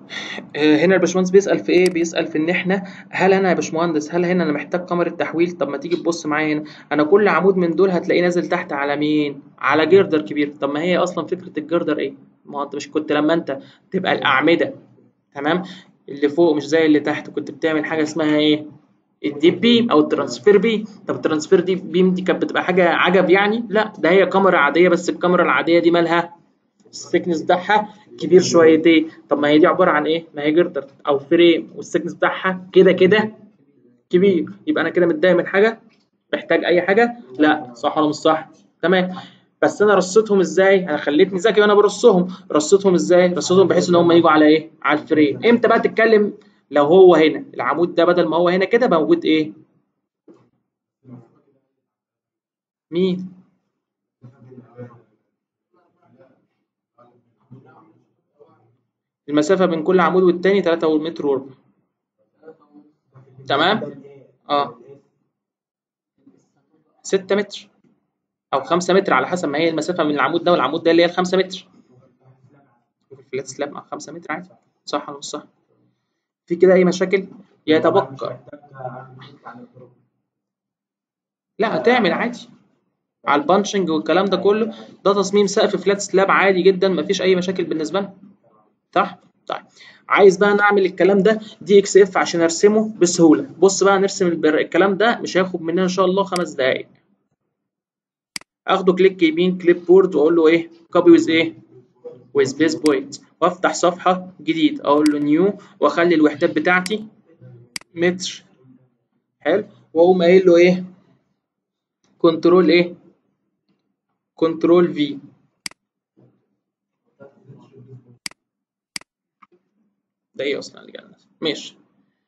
آه، هنا الباشمهندس بيسأل في ايه؟ بيسأل في ان احنا هل انا يا باشمهندس هل هنا انا محتاج كاميرا تحويل؟ طب ما تيجي تبص معايا هنا انا كل عمود من دول هتلاقيه نازل تحت على مين؟ على جردر كبير طب ما هي اصلا فكرة الجردر ايه؟ ما هو انت مش كنت لما انت تبقى الاعمدة تمام؟ اللي فوق مش زي اللي تحت كنت بتعمل حاجة اسمها ايه؟ الديب بيم او الترانسفير بيم طب الترانسفير دي بيم دي كانت بتبقى حاجة عجب يعني؟ لا ده هي كاميرا عادية بس الكاميرا العادية دي مالها؟ السكنس بتاعها كبير شويتين طب ما هي دي عباره عن ايه ما هي جردر او فريم والسكنس بتاعها كده كده كبير يبقى انا كده متضايق من حاجه محتاج اي حاجه لا صح ولا مش صح تمام بس انا رصيتهم ازاي انا خليتني ذكي وانا برصهم رصيتهم ازاي رصيتهم بحيث ان هم يجوا على ايه على الفريم امتى بقى تتكلم لو هو هنا العمود ده بدل ما هو هنا كده موجود ايه مين المسافة بين كل عمود والتاني 3 متر وربع تمام اه 6 متر او 5 متر على حسب ما هي المسافة من العمود ده والعمود ده اللي هي 5 متر وفي الفلات سلاب مع 5 متر عادي صح ولا مش صح في كده اي مشاكل يتبقى لا هتعمل عادي على البانشنج والكلام ده كله ده تصميم سقف فلات سلاب عادي جدا مفيش اي مشاكل بالنسبه لنا صح؟ طيب عايز بقى نعمل الكلام ده دي اكس اف عشان ارسمه بسهوله بص بقى نرسم البر... الكلام ده مش هياخد مننا ان شاء الله خمس دقائق اخده كليك يمين كليب بورد واقول له ايه كوبي ويز ايه ويز بيس بوينت وافتح صفحه جديد اقول له نيو واخلي الوحدات بتاعتي متر حلو واقوم قايل له ايه كنترول ايه كنترول في ده ايه اصلا اللي جالنا ماشي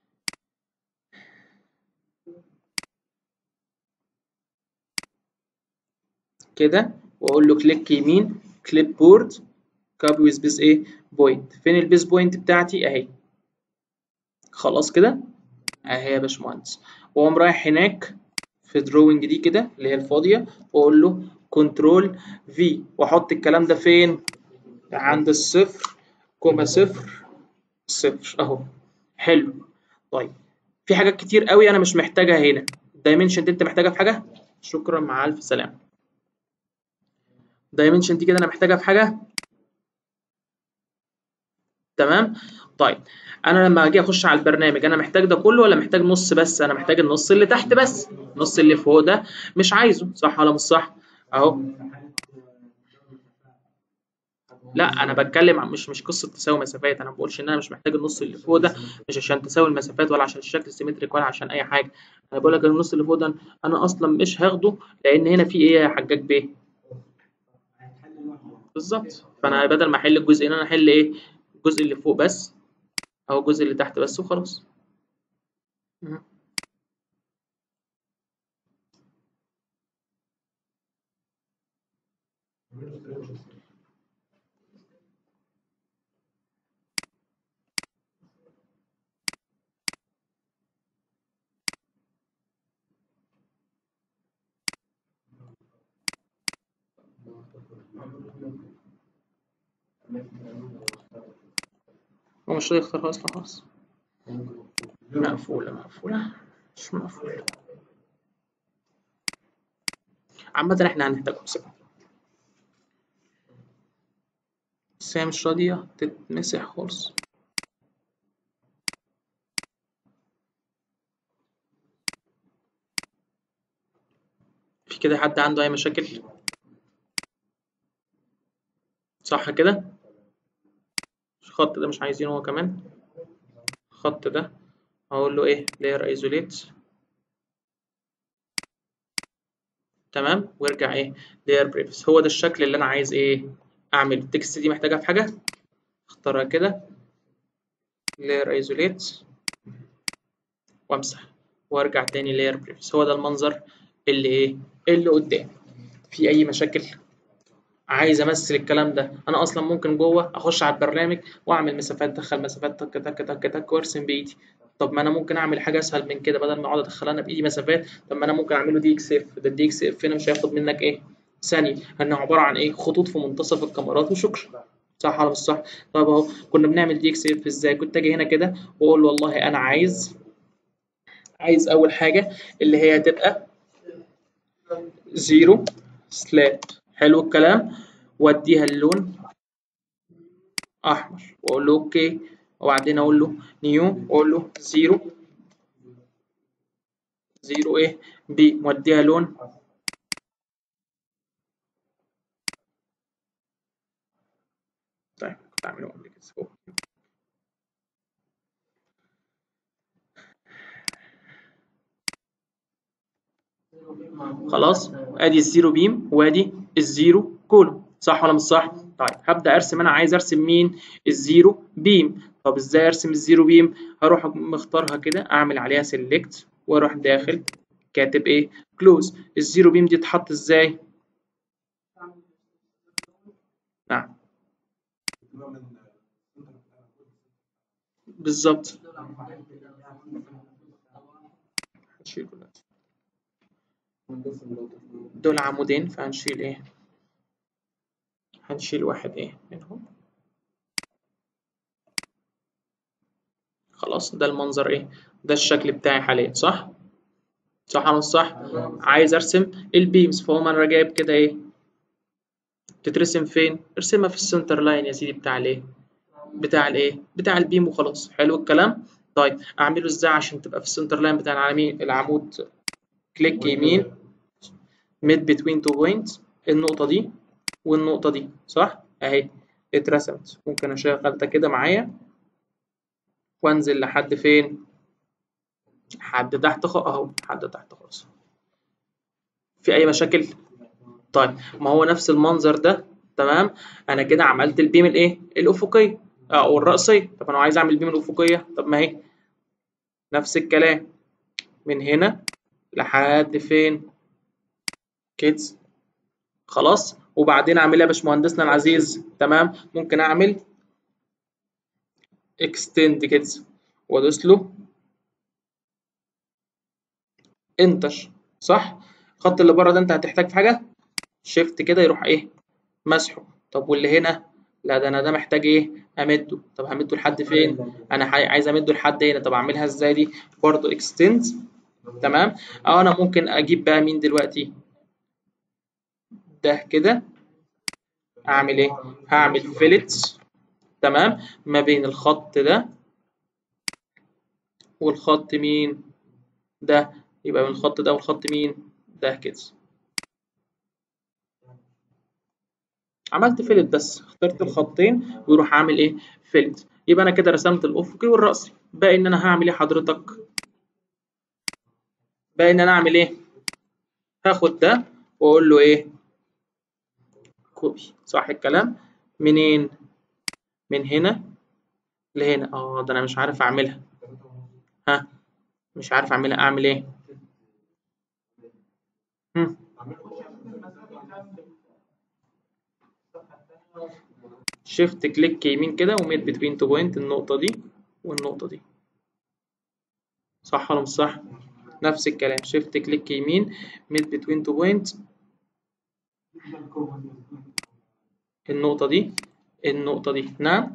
كده واقول له كليك يمين كليب بورد كوبي ويز بيس ايه بوينت فين البيس بوينت بتاعتي اهي خلاص كده اهي يا باشمهندس واقوم رايح هناك في دروينج دي كده اللي هي الفاضيه واقول له كنترول في واحط الكلام ده فين عند الصفر كوما صفر صفر اهو حلو طيب في حاجات كتير قوي انا مش محتاجها هنا الدايمنشن دي انت محتاجها في حاجه شكرا مع الف سلامه الدايمنشن دي كده انا محتاجها في حاجه تمام طيب انا لما اجي اخش على البرنامج انا محتاج ده كله ولا محتاج نص بس انا محتاج النص اللي تحت بس النص اللي فوق ده مش عايزه صح ولا مش صح اهو لا انا بتكلم عن مش مش قصه تساوي مسافات انا ما بقولش ان انا مش محتاج النص اللي فوق ده مش عشان تساوي المسافات ولا عشان الشكل سيمتريك ولا عشان اي حاجه انا بقول لك النص اللي فوق ده انا اصلا مش هاخده لان هنا في ايه يا حجاج بيه بالظبط فانا بدل ما احل الجزئين انا احل ايه الجزء اللي فوق بس او الجزء اللي تحت بس وخلاص هو مش راضي يختارها اصلا خالص مقفولة مقفولة مش مقفولة عامة احنا هنحتاجهم سوا بس هي مش راضية تتمسح خالص في كده حد عنده أي مشاكل؟ صح كده؟ الخط ده مش عايزينه هو كمان الخط ده هقول له ايه layer isolate تمام وارجع ايه layer previous هو ده الشكل اللي انا عايز ايه اعمل التكست دي محتاجها في حاجه اختارها كده layer isolate وامسح وارجع تاني layer previous هو ده المنظر اللي ايه اللي قدامي في اي مشاكل عايز امثل الكلام ده انا اصلا ممكن جوه اخش على البرنامج واعمل مسافات ادخل مسافات تك تك تك تك وارسم بايدي طب ما انا ممكن اعمل حاجه اسهل من كده بدل ما اقعد ادخل انا بايدي مسافات طب ما انا ممكن اعمله دي اكس اف ده الدي اكس اف هنا مش هياخد منك ايه ثانيه انه عباره عن ايه خطوط في منتصف الكاميرات وشكرا صح ولا مش صح طب اهو كنا بنعمل دي اكس اف ازاي كنت اجي هنا كده واقول له والله انا عايز عايز اول حاجه اللي هي هتبقى زيرو سلاب حلو الكلام واديها اللون احمر واقول له اوكي وبعدين اقول له نيو واقول له زيرو زيرو ايه بي موديها لون طيب كنت اعمله قبل كده أوكي. خلاص ادي الزيرو بيم وادي الزيرو كولوم صح ولا مش صح طيب هبدا ارسم انا عايز ارسم مين الزيرو بيم طب ازاي ارسم الزيرو بيم هروح مختارها كده اعمل عليها سيلكت واروح داخل كاتب ايه كلوز الزيرو بيم دي تتحط ازاي نعم بالظبط هنشيل دلوقتي. دول عمودين فهنشيل ايه هنشيل واحد ايه منهم خلاص ده المنظر ايه ده الشكل بتاعي حاليا صح صح ولا مش صح عايز ارسم البيمز فهو انا جايب كده ايه تترسم فين ارسمها في السنتر لاين يا سيدي بتاع الايه بتاع الايه بتاع البيم وخلاص حلو الكلام طيب اعمله ازاي عشان تبقى في السنتر لاين بتاع العمود العمود كليك يمين mid between two points النقطة دي والنقطة دي صح اهي اترسمت ممكن اشغل ده كده معايا وانزل لحد فين لحد تحت خ... اهو لحد تحت خالص في اي مشاكل طيب ما هو نفس المنظر ده تمام انا كده عملت البيم الايه الافقيه او الرأسيه طب انا عايز اعمل البيم الافقيه طب ما هي نفس الكلام من هنا لحد فين كده خلاص وبعدين اعمل ايه يا باشمهندسنا العزيز تمام ممكن اعمل اكستند كده وادوس له انتر صح الخط اللي بره ده انت هتحتاج في حاجه شيفت كده يروح ايه مسحه طب واللي هنا لا ده انا ده محتاج ايه امده طب همده لحد فين انا عايز امده لحد هنا طب اعملها ازاي دي برضو اكستند تمام او انا ممكن اجيب بقى مين دلوقتي ده كده اعمل ايه هعمل فيلت تمام ما بين الخط ده والخط مين ده يبقى من الخط ده والخط مين ده كده عملت فيلت بس اخترت الخطين ويروح عامل ايه فيلت يبقى انا كده رسمت الافقي والراسي باقي ان انا هعمل ايه حضرتك باقي ان انا اعمل ايه هاخد ده واقول له ايه كوبي صح الكلام منين من هنا لهنا اه ده انا مش عارف اعملها ها مش عارف اعملها اعمل ايه هم. شيفت كليك يمين كده وميد بتوين تو بوينت النقطة دي والنقطة دي صح ولا مش صح؟ نفس الكلام شيفت كليك يمين ميد بتوين تو بوينت النقطة دي النقطة دي نعم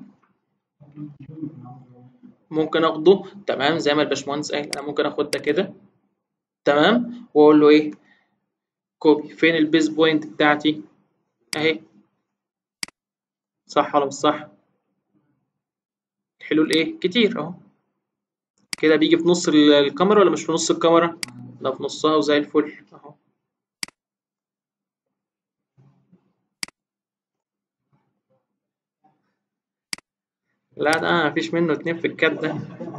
ممكن اخده تمام زي ما الباشمهندس قال انا ممكن اخد ده كده تمام واقول له ايه كوبي فين البيز بوينت بتاعتي اهي صح ولا مش صح الحلول ايه كتير اهو كده بيجي في نص الكاميرا ولا مش في نص الكاميرا لا في نصها وزي الفل اهو لا ده مفيش منه اتنين في الكات ده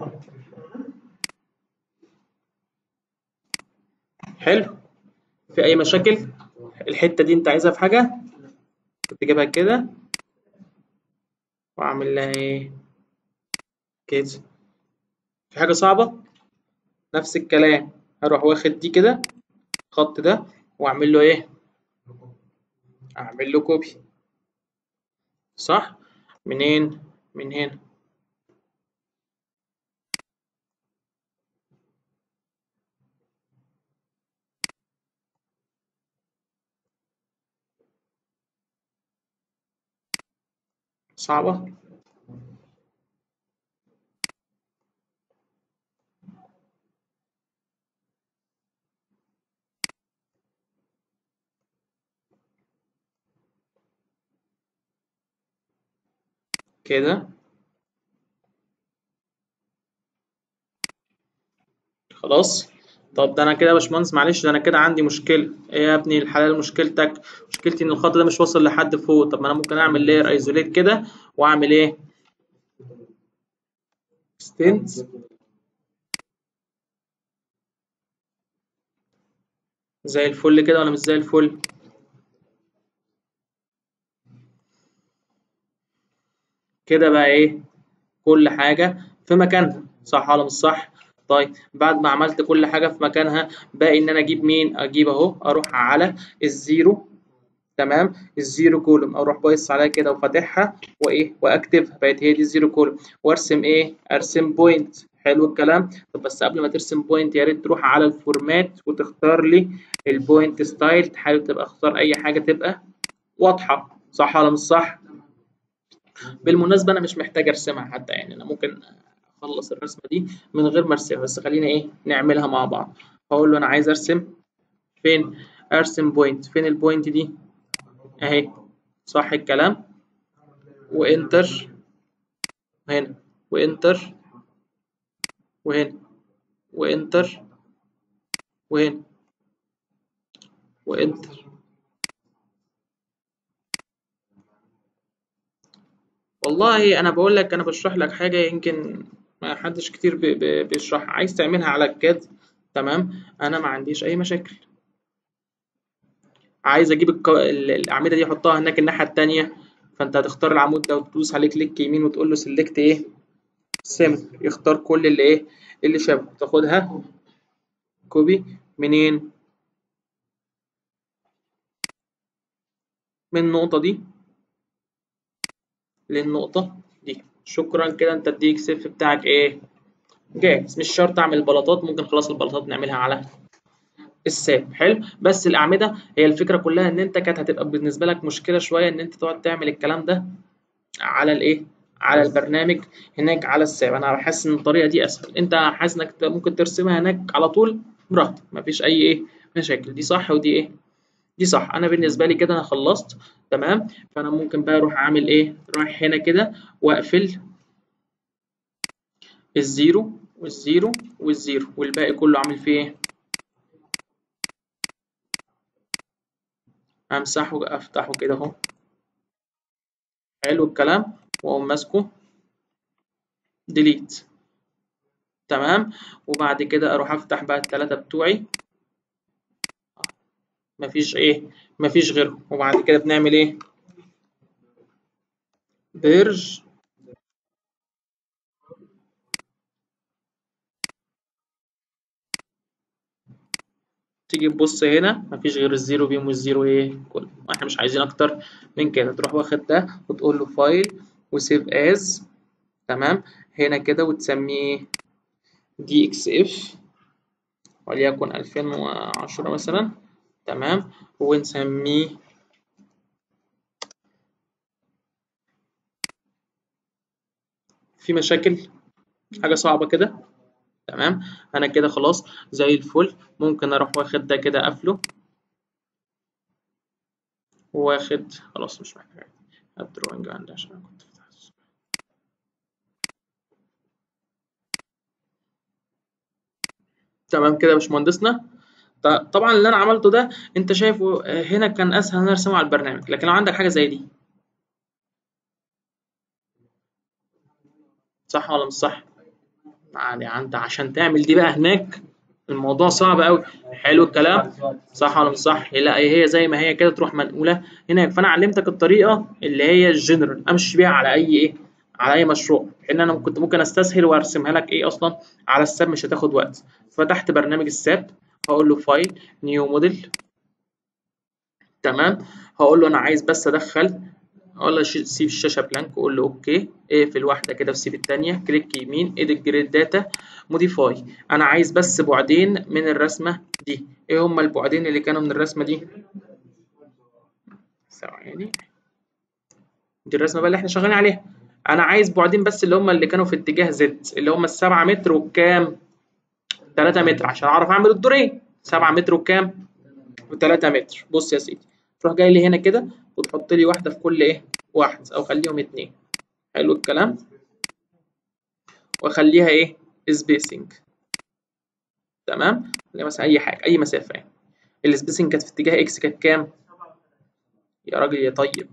حلو في اي مشاكل الحته دي انت عايزها في حاجه كنت جايبها كده واعمل لها ايه كده في حاجه صعبه نفس الكلام هروح واخد دي كده الخط ده واعمل له ايه اعمل له كوبي صح منين من هنا صعبة كده خلاص طب ده انا كده يا باشمهندس معلش ده انا كده عندي مشكله ايه يا ابني الحلال مشكلتك مشكلتي ان الخط ده مش واصل لحد فوق طب ما انا ممكن اعمل لاير ايزوليت كده واعمل ايه ستنت زي الفل كده ولا مش زي الفل كده بقى ايه كل حاجه في مكانها صح ولا مش صح طيب بعد ما عملت كل حاجه في مكانها باقي ان انا اجيب مين اجيب اهو اروح على الزيرو تمام الزيرو كولوم اروح بايص عليها كده وفاتحها وايه واكتبها بقت هي دي الزيرو كولوم وارسم ايه ارسم بوينت حلو الكلام طب بس قبل ما ترسم بوينت يا ريت تروح على الفورمات وتختار لي البوينت ستايل تحاول تبقى اختار اي حاجه تبقى واضحه صح ولا مش صح بالمناسبه انا مش محتاج ارسمها حتى يعني انا ممكن اخلص الرسمه دي من غير ما ارسمها بس خلينا ايه نعملها مع بعض هقول له انا عايز ارسم فين ارسم بوينت فين البوينت دي اهي صح الكلام وانتر هنا وانتر وهنا وانتر وهنا وانتر والله انا بقول لك انا بشرح لك حاجه يمكن ما حدش كتير بي بي بيشرحها عايز تعملها على الكاد تمام انا ما عنديش اي مشاكل عايز اجيب الك... الاعمده دي احطها هناك الناحيه التانية فانت هتختار العمود ده وتدوس عليه كليك يمين وتقول له سيلكت ايه سيم يختار كل اللي ايه اللي شبه تاخدها كوبي منين من النقطه دي للنقطه دي شكرا كده انت الدي اكس اف بتاعك ايه جاهز مش شرط اعمل بلاطات ممكن خلاص البلاطات نعملها على الساب حلو بس الاعمده هي الفكره كلها ان انت كانت هتبقى بالنسبه لك مشكله شويه ان انت تقعد تعمل الكلام ده على الايه على البرنامج هناك على الساب انا حاسس ان الطريقه دي اسهل انت حاسس انك ممكن ترسمها هناك على طول براحتك مفيش اي ايه مشاكل دي صح ودي ايه دي صح انا بالنسبه لي كده انا خلصت تمام فانا ممكن بقى اروح اعمل ايه رايح هنا كده واقفل الزيرو والزيرو والزيرو والباقي كله عامل فيه ايه امسحه افتحه كده اهو حلو الكلام واقوم ماسكه ديليت تمام وبعد كده اروح افتح بقى الثلاثه بتوعي مفيش ايه مفيش غيرهم وبعد كده بنعمل ايه بيرج تيجي تبص هنا مفيش غير الزيرو بيم والزيرو ايه كله احنا مش عايزين اكتر من كده تروح واخد ده وتقول له فايل وسيف از تمام هنا كده وتسميه دي اكس اف وليكن 2010 مثلا تمام ونسميه في مشاكل حاجة صعبة كده تمام انا كده خلاص زي الفل ممكن اروح واخد ده كده قافله واخد خلاص مش محتاج الدروينج عندي عشان انا كنت فتحت تمام كده يا باشمهندسنا طبعا اللي انا عملته ده انت شايفه هنا كان اسهل ان انا ارسمه على البرنامج لكن لو عندك حاجه زي دي صح ولا مش صح يعني انت عشان تعمل دي بقى هناك الموضوع صعب قوي حلو الكلام صح ولا مش صح لا هي زي ما هي كده تروح منقوله هناك فانا علمتك الطريقه اللي هي الجنرال امشي بيها على اي ايه على اي مشروع ان انا كنت ممكن استسهل وارسمها لك ايه اصلا على الساب مش هتاخد وقت فتحت برنامج الساب هقول له فايل نيو موديل تمام هقول له انا عايز بس ادخل اقول له سيب الشاشه بلانك واقول له اوكي اقفل واحده كده وسيب الثانيه كليك يمين اديت جريد داتا موديفاي انا عايز بس بعدين من الرسمه دي ايه هما البعدين اللي كانوا من الرسمه دي ثواني دي الرسمه بقى اللي احنا شغالين عليها انا عايز بعدين بس اللي هم اللي كانوا في اتجاه زد اللي هم السبعة متر والكام 3 متر عشان اعرف اعمل الدورين 7 متر وكام و3 متر بص يا سيدي تروح جاي لي هنا كده وتحط لي واحده في كل ايه واحد او خليهم اتنين حلو الكلام واخليها ايه سبيسنج تمام مثلا اي حاجه اي مسافه يعني السبيسنج كانت في اتجاه اكس كانت كام يا راجل يا طيب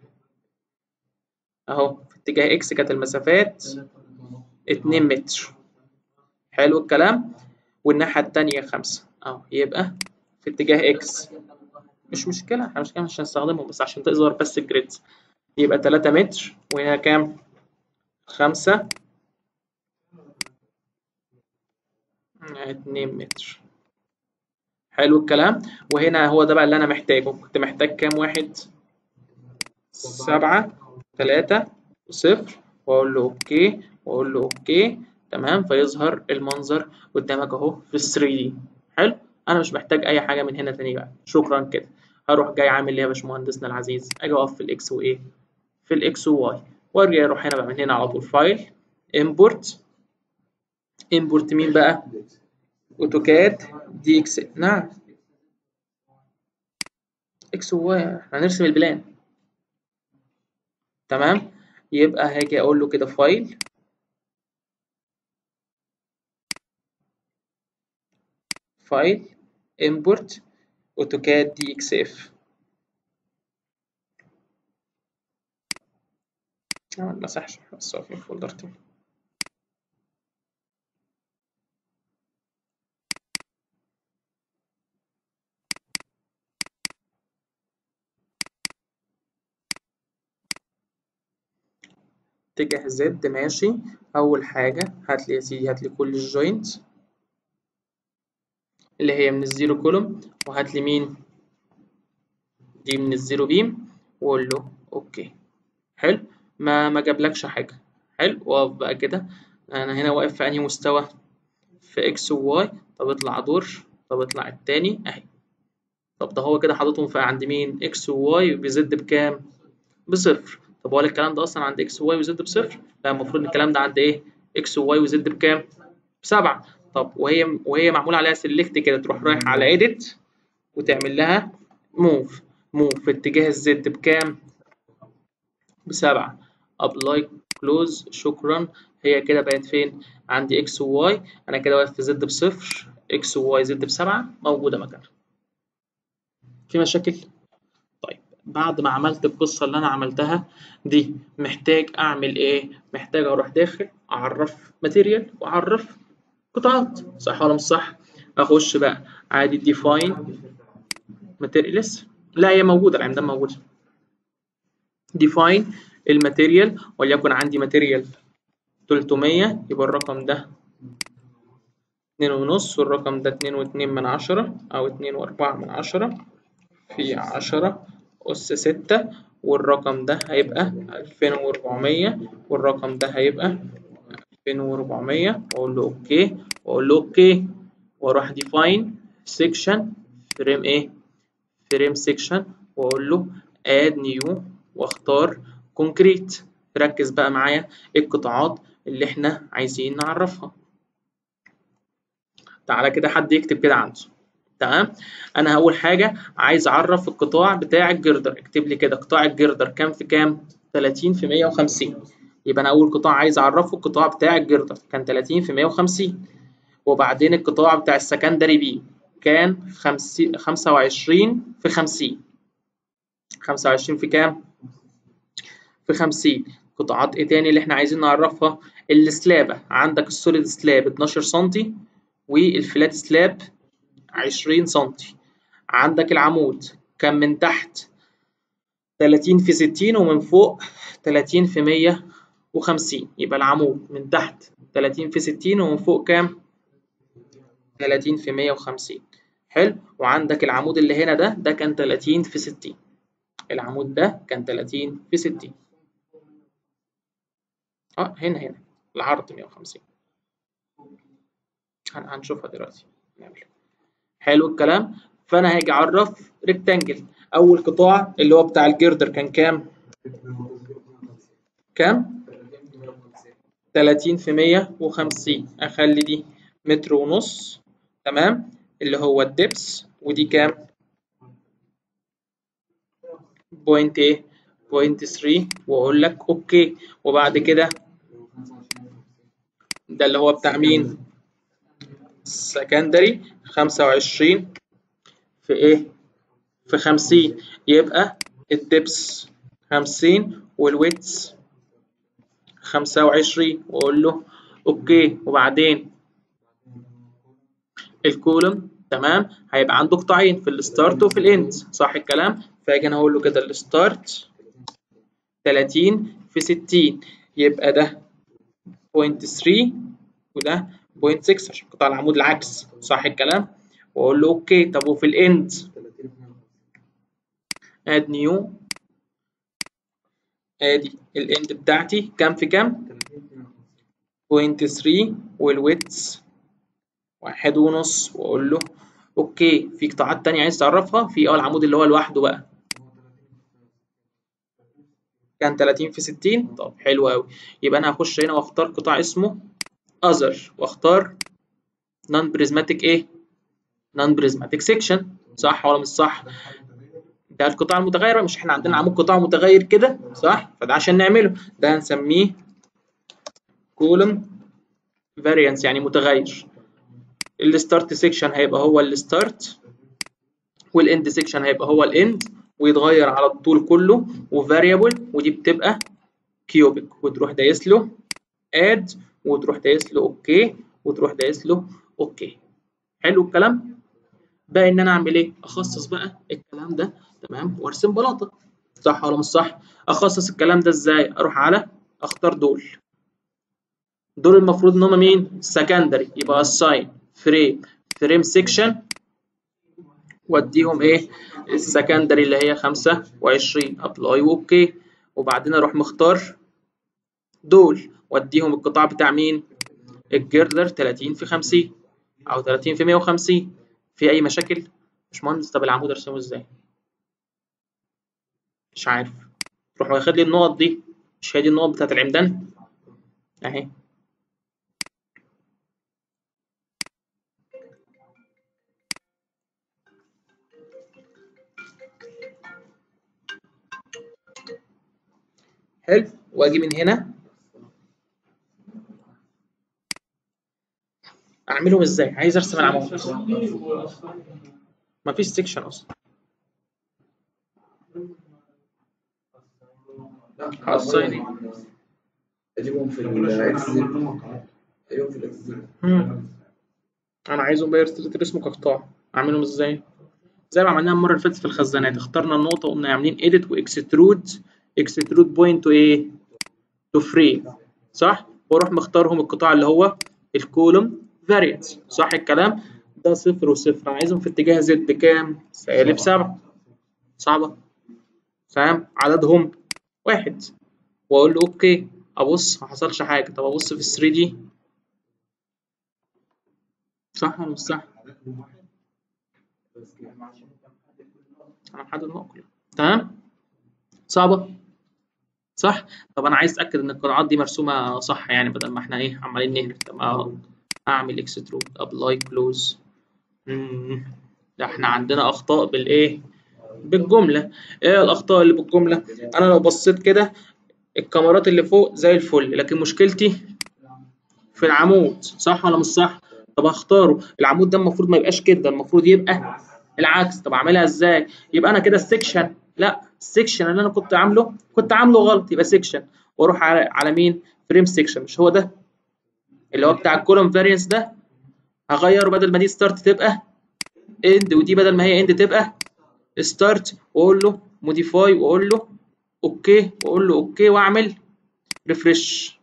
اهو في اتجاه اكس كانت المسافات 2 متر حلو الكلام والناحيه الثانيه 5 اهو يبقى في اتجاه اكس مش مشكله احنا مش كده مش هنستخدمهم بس عشان تظهر بس الجريد يبقى 3 متر وهنا كام 5 2 متر حلو الكلام وهنا هو ده بقى اللي انا محتاجه كنت محتاج كام واحد سبعة تلاتة صفر واقول له اوكي واقول له اوكي تمام فيظهر المنظر قدامك اهو في ال 3 دي حلو انا مش محتاج اي حاجه من هنا تاني بقى شكرا كده هروح جاي عامل ايه يا باشمهندسنا العزيز اجي اقف في الاكس وايه في الاكس وواي وارجع اروح هنا بقى من هنا على طول فايل امبورت امبورت مين بقى اوتوكاد دي اكس نعم اكس وواي احنا هنرسم البلان تمام يبقى هاجي اقول له كده فايل فايل امبورت اوتوكاد دي اكس اف ما مسحش بس هو في فولدر تاني اتجاه زد ماشي اول حاجه هات لي يا سيدي هات لي كل الجوينت اللي هي من الزيرو كولوم وهات لي مين دي من الزيرو بيم وقول له اوكي حلو ما ما جابلكش حاجه حلو واقف بقى كده انا هنا واقف في انهي مستوى في اكس وواي طب اطلع دور طب اطلع التاني اهي طب ده هو كده حاططهم في عند مين اكس وواي بزد بكام بصفر طب هو الكلام ده اصلا عند اكس وواي وزد بصفر لا المفروض ان الكلام ده عند ايه اكس وواي وزد بكام بسبعة طب وهي وهي معمول عليها سيلكت كده تروح رايح على ايديت وتعمل لها موف موف في اتجاه الزد بكام بسبعة ابلاي كلوز شكرا هي كده بقت فين عندي اكس وواي انا كده واقف في زد بصفر اكس وواي زد بسبعة موجودة مكانها في مشاكل طيب بعد ما عملت القصة اللي أنا عملتها دي محتاج أعمل إيه؟ محتاج أروح داخل أعرف ماتيريال وأعرف قطعات صح ولا مش صح؟ أخش بقى عادي ديفاين ماتيريالز لا هي موجودة العمدان موجودة ديفاين الماتيريال وليكن عندي ماتيريال 300 يبقى الرقم ده اتنين ونص والرقم ده اتنين واتنين من عشرة أو اتنين وأربعة من عشرة في عشرة أس ستة والرقم ده هيبقى ألفين وأربعمية والرقم ده هيبقى ألفين وأربعمية وأقول له أوكي وأقول له أوكي وأروح ديفاين سيكشن فريم إيه فريم سيكشن وأقول له add new وأختار كونكريت ركز بقى معايا إيه القطاعات اللي إحنا عايزين نعرفها تعالى كده حد يكتب كده عنده تمام انا اول حاجه عايز اعرف القطاع بتاع الجردر اكتب لي كده قطاع الجردر كام في كام 30 في 150 يبقى انا اول قطاع عايز اعرفه القطاع بتاع الجردر كان 30 في 150 وبعدين القطاع بتاع السكندري بي كان 50 25 في 50 25 في كام في 50 قطاعات ايه تاني اللي احنا عايزين نعرفها السلابه عندك السوليد سلاب 12 سم والفلات سلاب 20 سنتي عندك العمود كان من تحت 30 في 60 ومن فوق 30 في 150 يبقى العمود من تحت 30 في 60 ومن فوق كام 30 في 150 حلو وعندك العمود اللي هنا ده ده كان 30 في 60 العمود ده كان 30 في 60 اه هنا هنا العرض 150 هنشوفها دلوقتي نعمل حلو الكلام فانا هاجي اعرف ريكتانجل اول قطاع اللي هو بتاع الجردر كان كام كام 30 في 150 اخلي دي متر ونص تمام اللي هو الدبس ودي كام بوينت ايه بوينت 3 واقول لك اوكي وبعد كده ده اللي هو بتاع مين سكندري 25 في ايه في 50 يبقى الدبس 50 والويتس 25 واقول له اوكي وبعدين الكولوم تمام هيبقى عنده قطاعين في الستارت وفي الاند صح الكلام فاجي انا اقول له كده الستارت 30 في 60 يبقى ده 0.3 وده 0.6 عشان قطاع العمود العكس صح الكلام واقول له اوكي طب وفي الاند اد نيو ادي الاند بتاعتي كام في كام 0.3 والويتس واحد ونص واقول له اوكي في قطاعات تانية عايز تعرفها في اه العمود اللي هو لوحده بقى كان 30 في 60 طب حلو قوي يبقى انا هخش هنا واختار قطاع اسمه other واختار non prismatic ايه non prismatic section صح ولا مش صح ده القطاع المتغير مش احنا عندنا عمود قطاع متغير كده صح فده عشان نعمله ده هنسميه column variance يعني متغير الستارت سيكشن هيبقى هو الستارت والاند سيكشن هيبقى هو الاند ويتغير على الطول كله وفاريبل ودي بتبقى كيوبيك وتروح دايس له اد وتروح دايس له اوكي وتروح دايس له اوكي حلو الكلام بقى ان انا اعمل ايه اخصص بقى الكلام ده تمام وارسم بلاطه صح ولا مش صح اخصص الكلام ده ازاي اروح على اختار دول دول المفروض ان هم مين سكندري يبقى assign فريم فريم سيكشن واديهم ايه السكندري اللي هي 25 ابلاي واوكي وبعدين اروح مختار دول واديهم القطاع بتاع مين الجردر 30 في 50 او 30 في 150 في اي مشاكل مش مهندس طب العمود ارسمه ازاي مش عارف تروح واخد لي النقط دي مش هي دي النقط بتاعت العمدان اهي حلو واجي من هنا اعملهم ازاي عايز ارسم العمود مفيش سيكشن اصلا حصيني اجيبهم في الاكس زيرو اجيبهم في الاكس زيرو انا عايزهم بقى يرسل اسمه كقطاع اعملهم ازاي زي ما عملناها المره اللي فاتت في الخزانات اخترنا النقطه وقمنا عاملين ايديت واكسترود اكسترود بوينت تو ايه تو فريم صح واروح مختارهم القطاع اللي هو الكولوم فاريانس صح الكلام ده صفر وصفر انا عايزهم في اتجاه زد كام سالب سبعة صعبة فاهم عددهم واحد واقول له اوكي ابص ما حصلش حاجة طب ابص في ال 3 دي صح ولا مش صح؟ انا محدد النقط كلها تمام صعبة صح طب انا عايز اتاكد ان القطاعات دي مرسومه صح يعني بدل ما احنا ايه عمالين نهبط طب أهو اعمل اكسترود ابلاي كلوز ده احنا عندنا اخطاء بالايه بالجمله ايه الاخطاء اللي بالجمله انا لو بصيت كده الكاميرات اللي فوق زي الفل لكن مشكلتي في العمود صح ولا مش صح طب اختاره العمود ده المفروض ما يبقاش كده المفروض يبقى العكس طب اعملها ازاي يبقى انا كده السكشن لا السكشن اللي انا كنت عامله كنت عامله غلط يبقى سكشن واروح على على مين فريم سكشن مش هو ده اللي هو بتاع الكولوم فاريانس ده هغيره بدل ما دي ستارت تبقى اند ودي بدل ما هي اند تبقى ستارت واقول له موديفاي واقول له اوكي واقول له اوكي واعمل ريفرش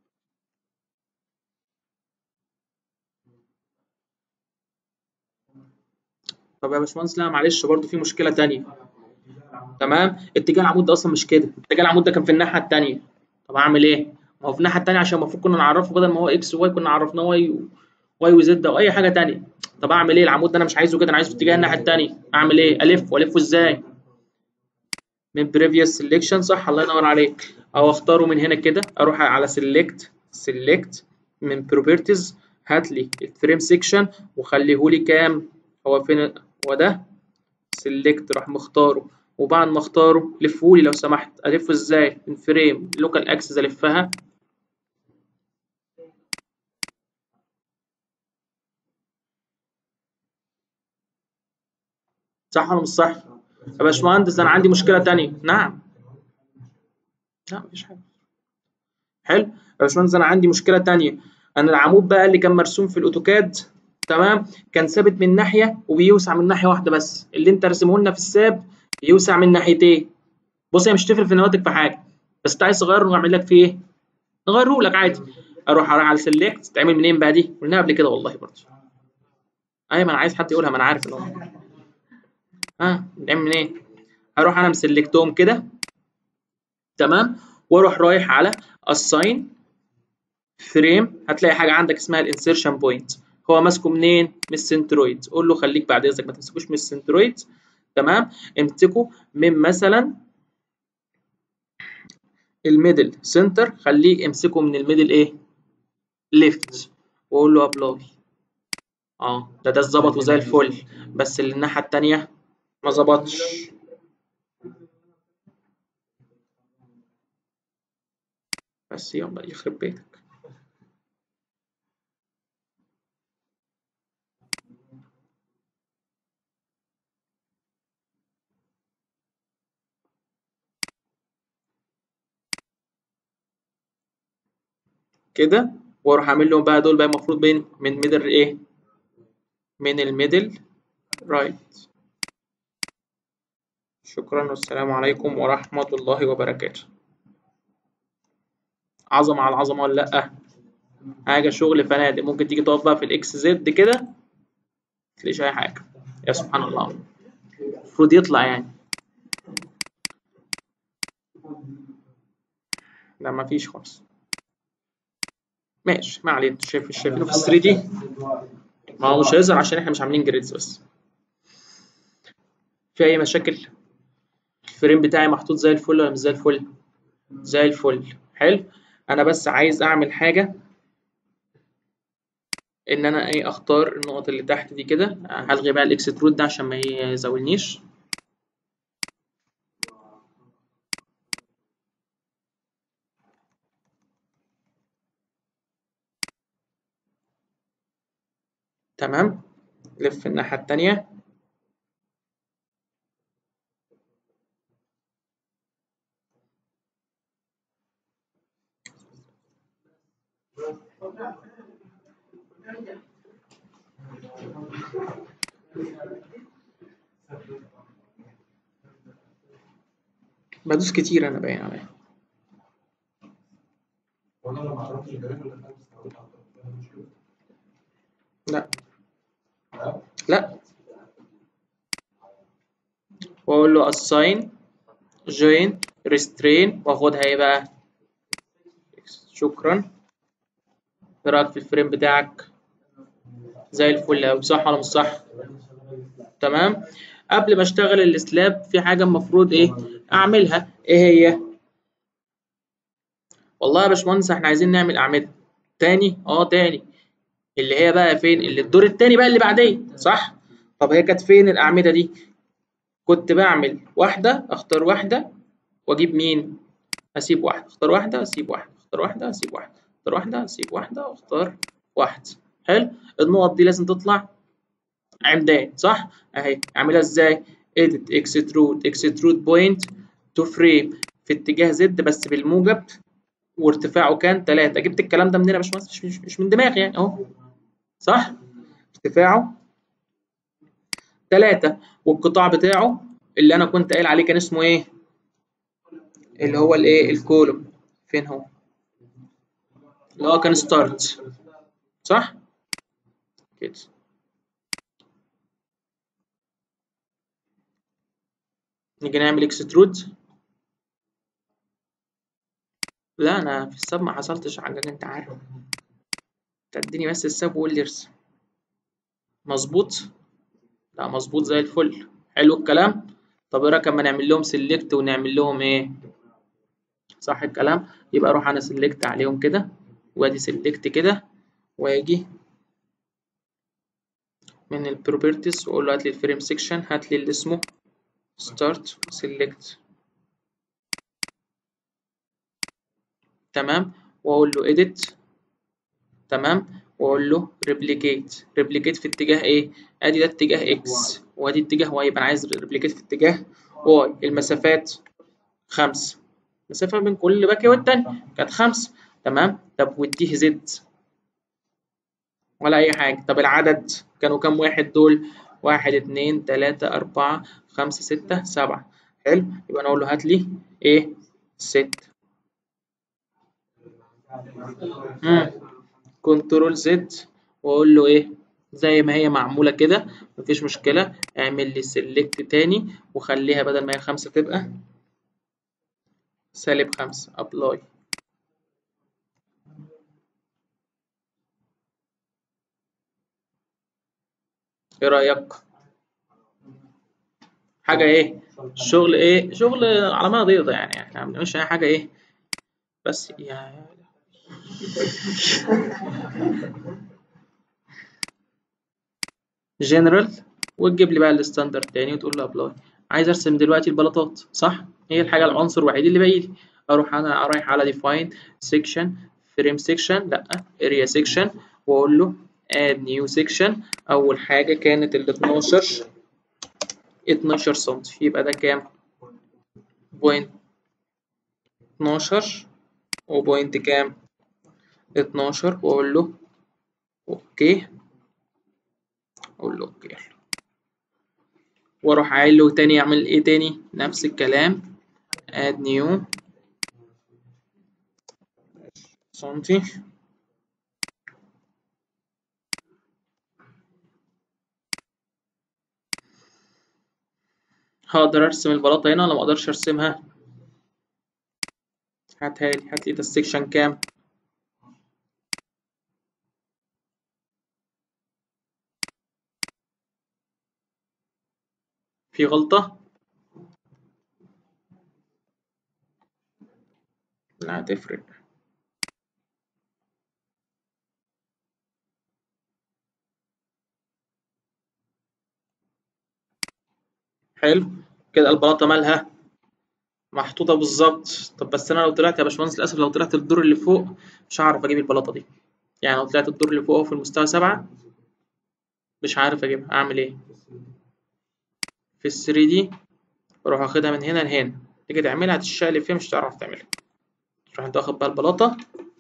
طب يا باشمهندس لا معلش برضو في مشكله تانية تمام اتجاه العمود ده اصلا مش كده اتجاه العمود ده كان في الناحيه التانية طب اعمل ايه ما هو في الناحيه التانية عشان المفروض كنا نعرفه بدل ما هو اكس وواي كنا عرفناه واي واي وزد او اي حاجه تانية طب اعمل ايه العمود ده انا مش عايزه كده انا عايزه في اتجاه الناحيه التانية اعمل ايه الف والفه ازاي من previous selection صح الله ينور عليك او اختاره من هنا كده اروح على select select من properties هات لي الفريم سيكشن وخليه لي كام هو فين هو ده select راح مختاره وبعد ما اختاره لفه لي لو سمحت الفه ازاي من فريم لوكال اكسس الفها صح ولا مش صح يا باشمهندس انا عندي مشكله تانية نعم لا مفيش حاجه حلو يا باشمهندس انا عندي مشكله تانية انا العمود بقى اللي كان مرسوم في الاوتوكاد تمام كان ثابت من ناحيه وبيوسع من ناحيه واحده بس اللي انت راسمه لنا في الساب يوسع من ناحيتين بص هي مش تفرق في النواتج في حاجه بس انت عايز تغيره نعمل لك فيه ايه نغيره لك عادي اروح اروح على سيلكت تعمل منين بقى دي قلناها قبل كده والله برضه ايوه ما انا عايز حد يقولها ما انا عارف ان هو ها نعمل منين ايه اروح انا مسلكتهم كده تمام واروح رايح على assign فريم هتلاقي حاجه عندك اسمها الانسيرشن بوينت هو ماسكه منين من السنترويد قول له خليك بعد اذنك ما تمسكوش من السنترويد تمام امسكه من مثلا الميدل سنتر خليه امسكه من الميدل ايه ليفت واقول له ابلاي اه ده ده اتظبط وزي الفل بس اللي الناحيه التانيه ما ظبطش بس يلا يخرب بيتك كده واروح اعمل لهم بقى دول بقى المفروض بين من ميدل ايه من الميدل رايت شكرا والسلام عليكم ورحمة الله وبركاته عظمة على العظمة ولا لأ حاجة شغل فنادق ممكن تيجي تقف بقى في الإكس زد كده متلاقيش أي حاجة يا سبحان الله المفروض يطلع يعني لا مفيش خالص ماشي ما علينا شايف شايفينه في 3 دي ما هو مش هيظهر عشان احنا مش عاملين جريدز بس في اي مشاكل الفريم بتاعي محطوط زي الفل ولا مش زي الفل زي الفل حلو انا بس عايز اعمل حاجه ان انا ايه اختار النقط اللي تحت دي كده هلغي بقى الاكسترود ده عشان ما يزاولنيش تمام لف الناحيه التانيه بدوس كتير انا باين عليا لا لا واقول له assign join restrain واخدها ايه بقى شكرا ايه رايك في الفريم بتاعك زي الفل اوي صح ولا مش صح تمام قبل ما اشتغل السلاب في حاجه المفروض ايه اعملها ايه هي والله يا باشمهندس احنا عايزين نعمل اعمده تاني اه تاني اللي هي بقى فين اللي الدور التاني بقى اللي بعديه صح طب هي كانت فين الاعمده دي كنت بعمل واحده اختار واحده واجيب مين اسيب واحده اختار واحده اسيب واحده اختار واحده اسيب واحده اختار واحده اسيب واحده واختار واحده حلو النقط دي لازم تطلع عمدان صح اهي اعملها ازاي edit extrude extrude point to frame في اتجاه زد بس بالموجب وارتفاعه كان 3 جبت الكلام ده منين يا باشمهندس مش, مش, مش من دماغي يعني اهو صح ارتفاعه 3 والقطاع بتاعه اللي انا كنت قايل عليه كان اسمه ايه اللي هو الايه الكولوم فين هو اللي هو كان ستارت صح كده نيجي نعمل اكسترود لا انا في السب ما حصلتش حاجه انت عارف تديني بس السب وقول لي ارسم مظبوط لا مظبوط زي الفل حلو الكلام طب ايه رايك اما نعمل لهم سيلكت ونعمل لهم ايه صح الكلام يبقى اروح انا سيلكت عليهم كده وادي سيلكت كده واجي من البروبرتيز واقول له هات لي الفريم سيكشن هات لي اللي اسمه ستارت سيلكت تمام واقول له edit تمام واقول له ريبليكيت ريبليكيت في اتجاه ايه ادي ده اتجاه اكس وادي اتجاه واي يبقى انا عايز ريبليكيت في اتجاه واي المسافات خمسة المسافة بين كل باكية والتاني كانت خمسة تمام طب واديه زد ولا أي حاجة طب العدد كانوا كام واحد دول واحد اتنين تلاتة أربعة خمسة ستة سبعة حلو يبقى أنا أقول له هات لي إيه ستة كنترول زد وأقول له إيه زي ما هي معمولة كده مفيش مشكلة اعمل لي سيلكت تاني وخليها بدل ما هي خمسة تبقى سالب خمسة أبلاي إيه رأيك؟ حاجة إيه؟ شغل إيه؟ شغل على ما يرضى يعني إحنا مش أي حاجة إيه؟ بس يعني جنرال وتجيب لي بقى الستاندرد تاني وتقول له ابلاي عايز ارسم دلوقتي البلاطات صح هي الحاجه العنصر الوحيد اللي باقي لي اروح انا رايح على ديفاين سيكشن فريم سيكشن لا اريا سيكشن واقول له اد نيو سيكشن اول حاجه كانت ال 12 12 سم يبقى ده كام بوينت 12 وبوينت كام 12 واقول له اوكي اقول له اوكي واروح قايل له تاني اعمل ايه تاني نفس الكلام add new سنتي هقدر ارسم البلاطة هنا ولا مقدرش ارسمها هاتها لي هات لي ده السكشن كام في غلطة لا هتفرق حلو كده البلاطة مالها محطوطة بالظبط طب بس أنا لو طلعت يا باشمهندس للأسف لو طلعت الدور اللي فوق مش هعرف أجيب البلاطة دي يعني لو طلعت الدور اللي فوق أهو في المستوى سبعة مش عارف أجيبها أعمل إيه في ال 3 دي اروح واخدها من هنا لهنا تيجي تعملها تشقلب فيها مش هتعرف تعملها تروح انت واخد بقى البلاطة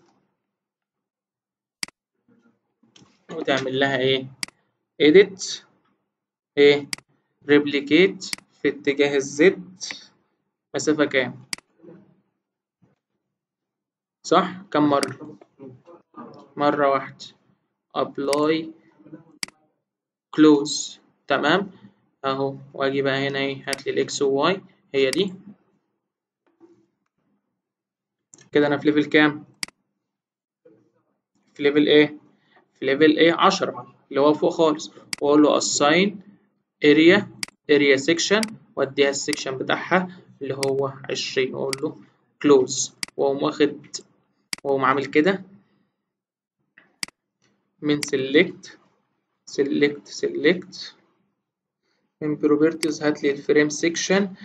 وتعمل لها ايه edit ايه replicate في اتجاه الزد مسافة كام صح كم مرة مرة واحدة apply close تمام اهو واجي بقى هنا ايه هات لي الاكس وواي هي دي كده انا في ليفل كام في ليفل ايه في ليفل ايه 10 اللي هو فوق خالص واقول له assign area area section واديها السكشن بتاعها اللي هو 20 واقول له close واقوم واخد واقوم عامل كده من select select select من properties هات لي الفريم سيكشن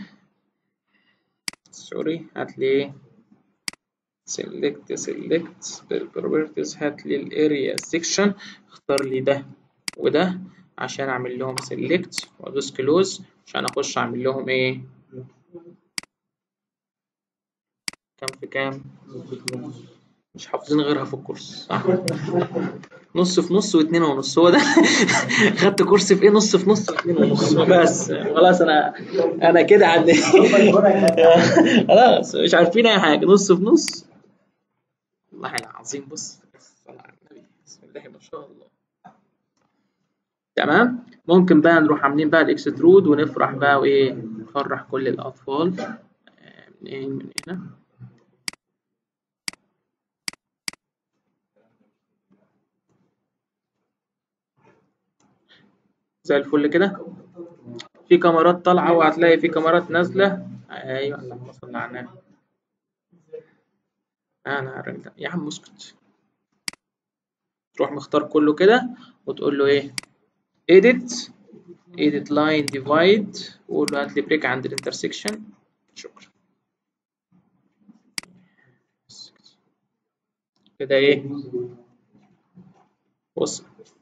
سوري هات لي select select properties هات لي الاريا سيكشن اختار لي ده وده عشان اعمل لهم select وادوس close عشان اخش اعمل لهم ايه كام في كام مش حافظين غيرها في الكورس صح نص في نص واتنين ونص هو ده خدت كورس في ايه نص في نص واتنين ونص بس خلاص انا انا كده عندي خلاص مش عارفين اي حاجه نص في نص والله العظيم بص الصلاة على النبي بسم الله ما شاء الله تمام ممكن بقى نروح عاملين بقى الاكسترود ونفرح بقى وايه نفرح كل الاطفال من ايه من هنا زي الفل كده في كاميرات طالعه وهتلاقي في كاميرات نازله ايوه اللهم صل على النبي انا الراجل ده يا عم اسكت تروح مختار كله كده وتقول له ايه edit edit line divide وقول له هات لي بريك عند الانترسكشن شكرا كده ايه بص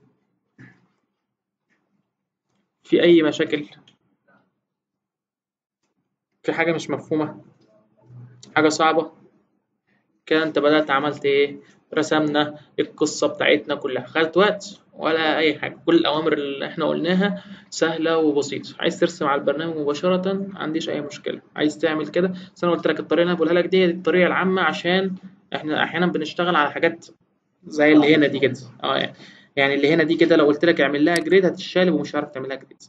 في اي مشاكل في حاجة مش مفهومة حاجة صعبة كده انت بدأت عملت ايه رسمنا القصة بتاعتنا كلها خدت وقت ولا أي حاجة كل الأوامر اللي احنا قلناها سهلة وبسيطة عايز ترسم على البرنامج مباشرة ما عنديش أي مشكلة عايز تعمل كده بس أنا قلت لك الطريقة اللي أنا بقولها لك دي الطريقة العامة عشان احنا أحيانا بنشتغل على حاجات زي اللي هنا دي كده اه يعني اللي هنا دي كده لو قلت لك اعمل لها جريد هتشالب ومش هتعرف تعمل لها جريد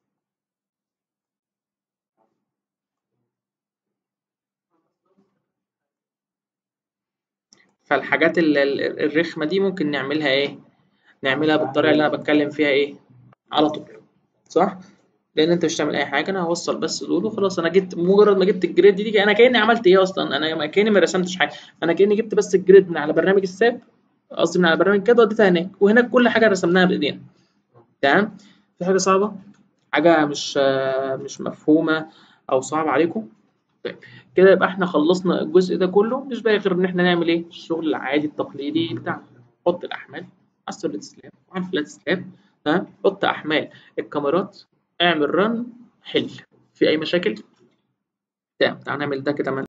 فالحاجات ال- ال- الرخمة دي ممكن نعملها ايه نعملها بالطريقة اللي انا بتكلم فيها ايه على طول صح لان انت مش هتعمل اي حاجه انا هوصل بس دول وخلاص انا جبت مجرد ما جبت الجريد دي انا كاني عملت ايه اصلا انا كاني ما رسمتش حاجه انا كاني جبت بس الجريد من على برنامج الساب قصدي من على برنامج كده وديتها هناك وهناك كل حاجه رسمناها بايدينا تمام في حاجه صعبه حاجه مش مش مفهومه او صعبه عليكم طيب كده يبقى احنا خلصنا الجزء ده كله مش باقي غير ان احنا نعمل ايه الشغل العادي التقليدي بتاعنا نحط الاحمال على السوليد سلاب وعلى الفلات سلاب تمام حط احمال الكاميرات اعمل رن حل في اي مشاكل تمام تعال نعمل ده كده